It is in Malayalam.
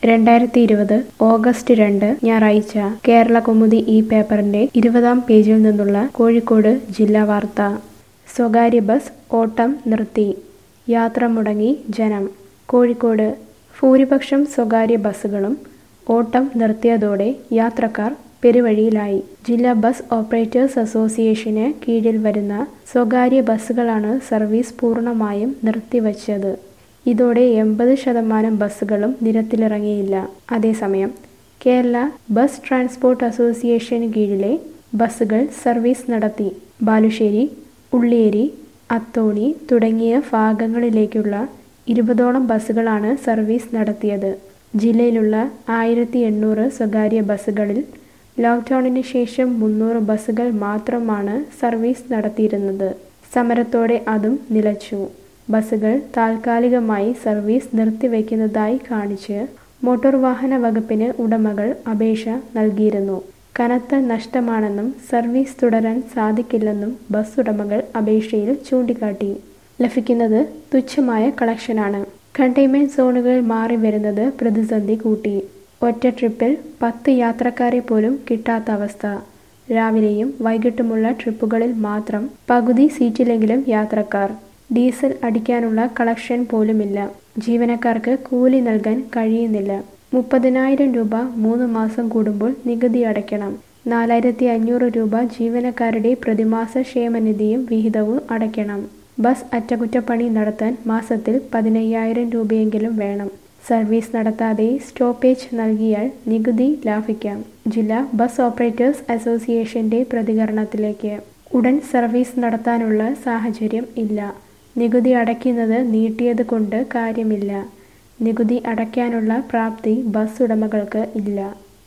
രണ്ടായിരത്തി ഇരുപത് ഓഗസ്റ്റ് രണ്ട് ഞായറാഴ്ച കേരള കൗമുദി ഈ പേപ്പറിന്റെ ഇരുപതാം പേജിൽ നിന്നുള്ള കോഴിക്കോട് ജില്ലാ വാർത്ത സ്വകാര്യ ബസ് ഓട്ടം നിർത്തി യാത്ര മുടങ്ങി ജനം കോഴിക്കോട് ഭൂരിപക്ഷം സ്വകാര്യ ബസ്സുകളും ഓട്ടം നിർത്തിയതോടെ യാത്രക്കാർ പെരുവഴിയിലായി ജില്ലാ ബസ് ഓപ്പറേറ്റേഴ്സ് അസോസിയേഷന് കീഴിൽ വരുന്ന സ്വകാര്യ ബസ്സുകളാണ് സർവീസ് പൂർണ്ണമായും നിർത്തിവച്ചത് ഇതോടെ എൺപത് ശതമാനം ബസ്സുകളും നിരത്തിലിറങ്ങിയില്ല അതേസമയം കേരള ബസ് ട്രാൻസ്പോർട്ട് അസോസിയേഷന് കീഴിലെ ബസ്സുകൾ സർവീസ് നടത്തി ബാലുശ്ശേരി ഉള്ളിയേരി അത്തോണി തുടങ്ങിയ ഭാഗങ്ങളിലേക്കുള്ള ഇരുപതോളം ബസ്സുകളാണ് സർവീസ് നടത്തിയത് ജില്ലയിലുള്ള ആയിരത്തി എണ്ണൂറ് സ്വകാര്യ ബസ്സുകളിൽ ലോക്ക്ഡൌണിന് ശേഷം മുന്നൂറ് ബസ്സുകൾ മാത്രമാണ് സർവീസ് നടത്തിയിരുന്നത് സമരത്തോടെ അതും നിലച്ചു ബസ്സുകൾ താൽക്കാലികമായി സർവീസ് നിർത്തിവെക്കുന്നതായി കാണിച്ച് മോട്ടോർ വാഹന വകുപ്പിന് ഉടമകൾ അപേക്ഷ നൽകിയിരുന്നു കനത്ത നഷ്ടമാണെന്നും സർവീസ് തുടരാൻ സാധിക്കില്ലെന്നും ബസ് ഉടമകൾ അപേക്ഷയിൽ ചൂണ്ടിക്കാട്ടി ലഭിക്കുന്നത് തുച്ഛമായ കളക്ഷനാണ് കണ്ടെയ്ൻമെന്റ് സോണുകൾ മാറി വരുന്നത് പ്രതിസന്ധി കൂട്ടി ഒറ്റ ട്രിപ്പിൽ പത്ത് യാത്രക്കാരെ പോലും കിട്ടാത്ത അവസ്ഥ രാവിലെയും വൈകിട്ടുമുള്ള ട്രിപ്പുകളിൽ മാത്രം പകുതി സീറ്റിലെങ്കിലും യാത്രക്കാർ ഡീസൽ അടിക്കാനുള്ള കളക്ഷൻ പോലുമില്ല ജീവനക്കാർക്ക് കൂലി നൽകാൻ കഴിയുന്നില്ല മുപ്പതിനായിരം രൂപ മൂന്ന് മാസം കൂടുമ്പോൾ നികുതി അടയ്ക്കണം നാലായിരത്തി അഞ്ഞൂറ് രൂപ ജീവനക്കാരുടെ പ്രതിമാസ ക്ഷേമനിധിയും വിഹിതവും അടയ്ക്കണം ബസ് അറ്റകുറ്റപ്പണി നടത്താൻ മാസത്തിൽ പതിനയ്യായിരം രൂപയെങ്കിലും വേണം സർവീസ് നടത്താതെ സ്റ്റോപ്പേജ് നൽകിയാൽ നികുതി ലാഭിക്കാം ജില്ലാ ബസ് ഓപ്പറേറ്റേഴ്സ് അസോസിയേഷന്റെ പ്രതികരണത്തിലേക്ക് ഉടൻ സർവീസ് നടത്താനുള്ള സാഹചര്യം ഇല്ല നികുതി അടയ്ക്കുന്നത് നീട്ടിയത് കൊണ്ട് കാര്യമില്ല നികുതി അടയ്ക്കാനുള്ള പ്രാപ്തി ബസ് ഉടമകൾക്ക് ഇല്ല